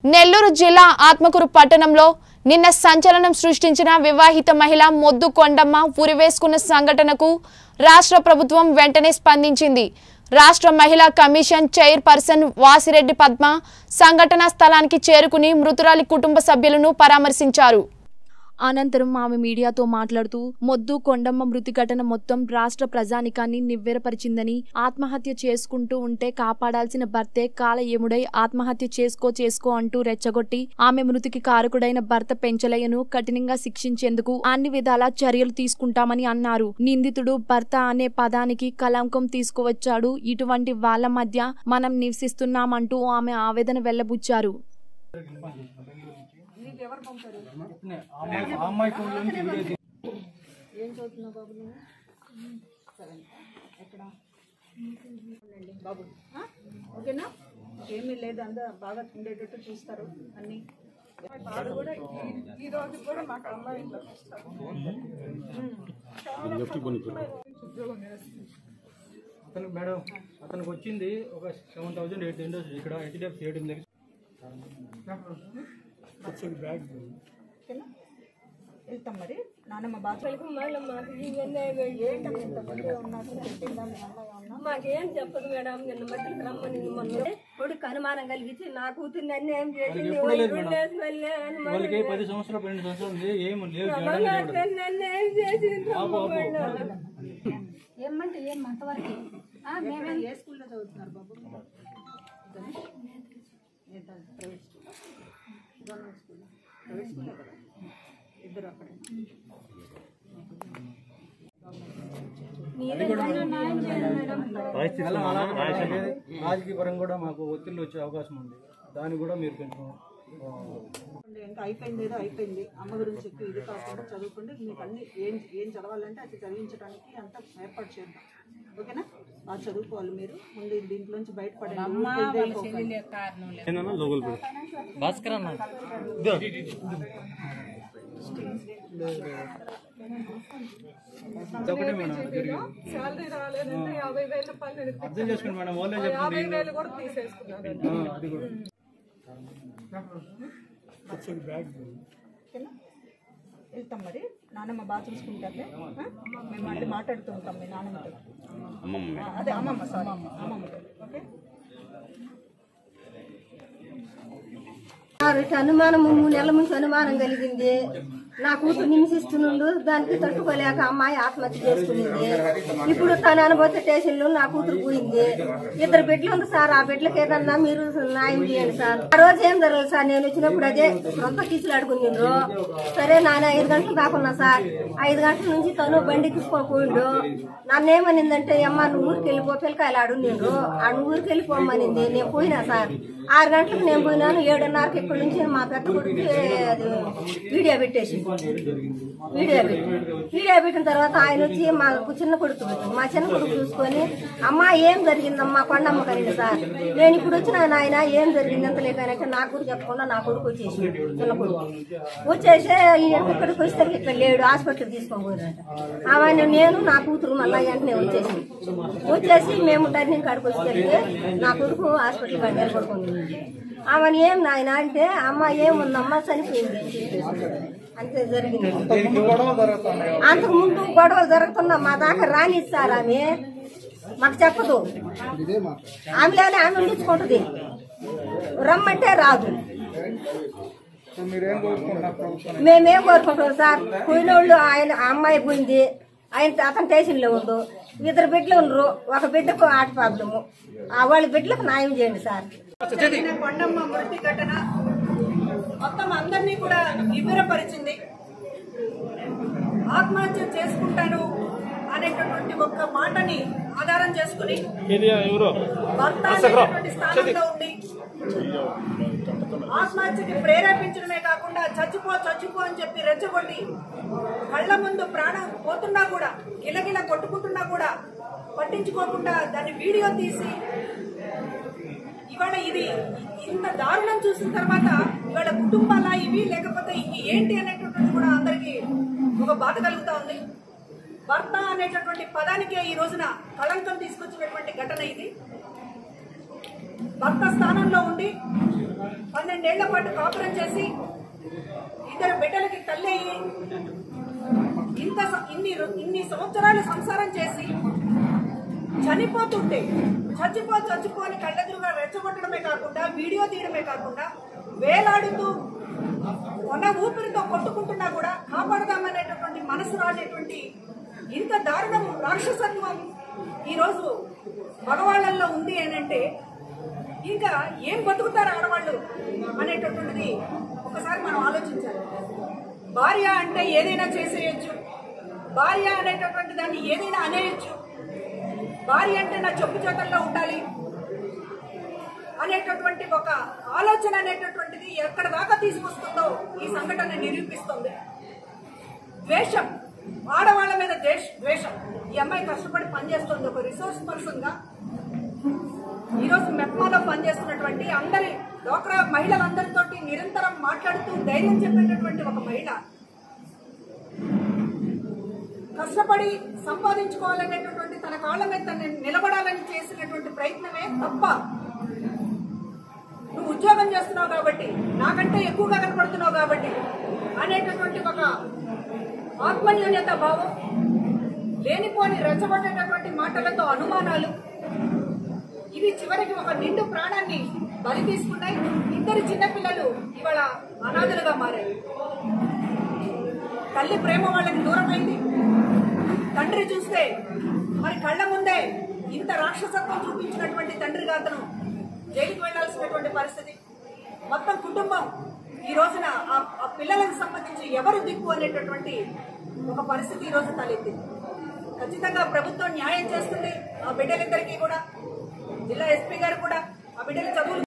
నెల్లూరు జిల్లా ఆత్మకూరు పట్టణంలో నిన్న సంచలనం సృష్టించిన వివాహిత మహిళ మొద్దు కొండమ్మ ఉరివేసుకున్న సంఘటనకు రాష్ట్ర ప్రభుత్వం వెంటనే స్పందించింది రాష్ట్ర మహిళా కమిషన్ చైర్పర్సన్ వాసిరెడ్డి పద్మ సంఘటనా స్థలానికి చేరుకుని మృతురాలి కుటుంబ సభ్యులను పరామర్శించారు అనంతరం ఆమె మీడియాతో మాట్లాడుతూ మొద్దు కొండమ్మ మృతి ఘటన మొత్తం రాష్ట్ర ప్రజానికాన్ని నివ్వెరపరిచిందని ఆత్మహత్య చేసుకుంటూ ఉంటే కాపాడాల్సిన భర్తే కాల ఎముడై ఆత్మహత్య చేసుకో చేసుకో అంటూ రెచ్చగొట్టి ఆమె మృతికి కారకుడైన భర్త పెంచలయ్యను కఠినంగా శిక్షించేందుకు అన్ని విధాలా చర్యలు తీసుకుంటామని అన్నారు నిందితుడు భర్త అనే పదానికి కలంకం తీసుకువచ్చాడు ఇటువంటి వాళ్ళ మధ్య మనం నివసిస్తున్నామంటూ ఆమె ఆవేదన వెల్లబుచ్చారు ఆ అమ్మాయి ఫోన్ నుంచి వీడియో తీ- బాబు ఆ? ఓకేనా ఏమీ లేదు అంతా బాగా ఉండేటట్టు చూస్తారు అన్ని బాధ కూడా ఈ- ఈ రోజు కూడా మాకు అమ్మాయి ఇట్లా వస్తారు. అతను మేడం అతనికి వచ్చింది ఒక సెవెన్ థౌసండ్ ఎయిట్ హండ్రెడ్ ఇక్కడ హెచ్డిఎఫ్ ఏటీఎం దగ్గర ఓకేనా వెళ్తాం మరి నాన్నమ్మ బాత్రూమ్ మాకేం చెప్పదు మేడం నిన్న మధ్య రమ్మని మొన్న కొడుకు అనుమానం కలిగించి నా కూతుర్ని అన్యాయం చేసింది ఎప్పుడు లేదు మేడం. ఉండేసి మళ్ళీ అనుమానం వాళ్ళకి పది సంవత్సరాలు పన్నెండు సంవత్సరాలు ఉంది ఏం లేదు చేయడానికి లేదు. నన్ను అన్యాయం చేసింది ఆపు, ఆపు. ఏమంటే ఏం అంతవరకు ఎక్కడ ఏ స్కూల్లో చదువుతున్నారు బాబు నేతా private school government school private స్కూలే కదా ఇద్దరు అక్కడే అలా అలా అలాగే రాజకీయ పరంగా కూడా మాకు ఒత్తిళ్ళు వచ్చే అవకాశం ఉంది దాన్ని కూడా మీరు కొంచెం ఆ, ఇంకా అయిపోయింది ఏదో అయిపోయింది అమ్మ గురించి ఎక్కువ ఇది కాకుండా చదువుకుంటే మీకు అన్ని ఏం ఏం చదవాలంటే అది చదివించడానికి అంతా ఏర్పాటు చేద్దాం ఓకేనా బాగా చదువుకోవాలి మీరు ముందు దీంట్లోంచి బయటపడండి ఊరికే ఇదే పోకండి. ఇదొకటే మేడం జరిగింది శాలరీ రాలేదంటే యాభై వేల రూపాయలు అర్థం చేసుకోండి మేడం వాళ్ళే చెప్పండి యాభై వేలు కూడా తీసేసుకున్నారు ఆ, అది కూడా ఓకేనా వెళ్తాం మరి నాన్నమ్మ బాగా చూసుకుంటారులే ఆ? మేము మళ్ళీ మాట్లాడుతూ ఉంటాం మీ నాన్నమ్మతో ఆ, అదే అమ్మమ్మ సారీ అమ్మమ్మతో ఓకే ఆవిడకి అనుమానం మూడు నెలల నుంచి అనుమానం కలిగింది నా కూతురు హింసిస్తుండు దానికి తట్టుకోలేక అమ్మాయి ఆత్మహత్య చేసుకునింది ఇప్పుడు తన అనుభవ స్టేషన్లో నా కూతురు పోయింది ఇద్దరు బిడ్డలు ఉంది సార్ ఆ బిడ్డలకి ఏదన్నా మీరు న్యాయం చేయండి సార్ ఆ రోజు ఏం జరగదు సార్ నేను వచ్చినప్పుడు అదే సొంత కీసులు ఆడుకునిండ్రు సరే నాన్న ఐదు గంటలు దాకున్నా సార్ ఐదు గంటల నుంచి తను బండి తీసుకొని పోయిండు నన్ను ఏమనిందంటే అమ్మ నువ్వు ఊరికి వెళ్ళిపో పిల్లకాయలు ఆడునిండ్రు ఆ నువ్వు ఊరికి వెళ్ళిపోమనింది నేను పోయినా సార్ ఆరు గంటలకు నేను పోయినాను ఏడున్నరకి ఇక్కడి నుంచి మా పెద్ద కొడుకు అది వీడియో పెట్టేసి వీడియో పెట్టి వీడియో పెట్టిన తర్వాత ఆయన వచ్చి మా చిన్న కొడుకు పెట్టింది. మా చిన్న కొడుకు చూసుకొని అమ్మా ఏం జరిగిందమ్మా కొండమ్మ కలిగింది సార్ నేను ఇప్పుడు వచ్చిన నాయన ఏం జరిగింది ఎంత లేకనంటే నా కొడుకు చెప్పకుండా నా కొడుకు వచ్చేసి చిన్న కొడుకు వచ్చేసి ఈయన ఇక్కడికి వచ్చేసరికి ఇక్కడ లేడు హాస్పిటల్ తీసుకొని పోయినట్ట ఆమె నేను నా కూతురు మళ్ళీ వెంటనే వచ్చేసి వచ్చేసి మేము టర్నింగ్ కాడికి వచ్చేసరికి నా కొడుకు హాస్పిటల్ కాడ నిలబడుకుంది ఆమెను ఏం నాయన అంటే అమ్మ ఏముందమ్మా చనిపోయింది అని చెప్పేసి. అంతే జరిగింది అంతకు ముందు గొడవలు జరుగుతున్నా మా దాకా రానిస్తారు ఆమె మాకు చెప్పదు ఆమెలోనే ఆమె ఉండించుకుంటుంది రమ్మంటే రాదు మేమేం కోరుకుంటాం సార్ పోయినోళ్ళు ఆయన ఆ అమ్మాయి పోయింది ఆయన అతను స్టేషన్లో ఉండు ఇద్దరు బిడ్డలు ఉండరు ఒక బిడ్డకు ఆట ప్రాబ్లము ఆ వాళ్ళ బిడ్డలకు న్యాయం చేయండి సార్ జరిగిన కొండమ్మ మృతి ఘటన మొత్తం అందరినీ కూడా నివ్వెరపరిచింది ఆత్మహత్య చేసుకుంటాను అనేటటువంటి ఒక్క మాటని ఆధారం చేసుకుని భర్త అనేటటువంటి స్థానంలో ఉండి ఆత్మహత్యకి ప్రేరేపించడమే కాకుండా చచ్చిపో చచ్చిపో అని చెప్పి రెచ్చగొట్టి కళ్ళ ముందు ప్రాణం పోతున్నా కూడా గిలగిల కొట్టుకుంటున్నా కూడా పట్టించుకోకుండా దాన్ని వీడియో తీసి ఇవాళ ఇది ఇంత దారుణం చూసిన తర్వాత ఇవాళ కుటుంబాల ఇవి లేకపోతే ఇంక ఏంటి అనేటటువంటి కూడా అందరికి ఒక బాధ కలుగుతా ఉంది భర్త అనేటటువంటి పదానికే ఈ రోజున కళంకం తీసుకొచ్చినటువంటి ఘటన ఇది భర్త స్థానంలో ఉండి పన్నెండేళ్ల పాటు కాపురం చేసి ఇద్దరు బిడ్డలకి తల్లి అయ్యి ఇంత స- ఇన్ని రో- ఇన్ని సంవత్సరాలు సంసారం చేసి చనిపోతుంటే చచ్చిపో చచ్చిపో అని కళ్ళెదురుగా రెచ్చగొట్టడమే కాకుండా వీడియో తీయడమే కాకుండా వేలాడుతూ కొన ఊపిరితో కొట్టుకుంటున్నా కూడా కాపాడదామనేటటువంటి మనసు రానేటువంటి ఇంత దారుణం రాక్షసత్వం ఈరోజు మగవాళ్ళల్లో ఉంది అని అంటే ఇంకా ఏం బతుకుతారు ఆడవాళ్ళు అనేటటువంటిది ఒకసారి మనం ఆలోచించాలి భార్య అంటే ఏదైనా చేసేయచ్చు భార్య అనేటటువంటి దాన్ని ఏదైనా అనేయచ్చు భార్య అంటే నా చెప్పు చేతల్లో ఉండాలి అనేటటువంటి ఒక ఆలోచన అనేటటువంటిది ఎక్కడ దాకా తీసుకొస్తుందో ఈ సంఘటన నిరూపిస్తుంది ద్వేషం ఆడవాళ్ళ మీద ద్వేష ద్వేషం ఈ అమ్మాయి కష్టపడి పనిచేస్తుంది ఒక రిసోర్స్ పర్సన్ గా ఈరోజు మెప్మాలో పనిచేస్తున్నటువంటి అందరి డోక్రా మహిళలందరితోటి నిరంతరం మాట్లాడుతూ ధైర్యం చెప్పేటటువంటి ఒక మహిళ కష్టపడి సంపాదించుకోవాలనేటటువంటి తన కాళ్ళ మీద తను నిలబడాలని చేసినటువంటి ప్రయత్నమే తప్ప నువ్వు ఉద్యోగం చేస్తున్నావు కాబట్టి నాకంటే ఎక్కువగా కనపడుతున్నావు కాబట్టి అనేటటువంటి ఒక ఆత్మన్యూన్యత భావం లేనిపోని రెచ్చగొట్టేటటువంటి మాటలతో అనుమానాలు ఇవి చివరికి ఒక నిండు ప్రాణాన్ని బలి తీసుకున్నాయి ఇద్దరు చిన్నపిల్లలు ఇవాళ అనాథలుగా మారాయి తల్లి ప్రేమ వాళ్ళకి దూరమైంది తండ్రి చూస్తే మరి కళ్ళ ముందే ఇంత రాక్షసత్వం చూపించినటువంటి తండ్రిగా అతను జైలుకి వెళ్లాల్సినటువంటి పరిస్థితి మొత్తం కుటుంబం ఈ రోజున ఆ- ఆ పిల్లలకు సంబంధించి ఎవరు దిక్కు అనేటటువంటి ఒక పరిస్థితి ఈ రోజు తలెత్తింది ఖచ్చితంగా ప్రభుత్వం న్యాయం చేస్తుంది ఆ బిడ్డలిద్దరికీ కూడా జిల్లా ఎస్పీ గారు కూడా ఆ బిడ్డల చదువులు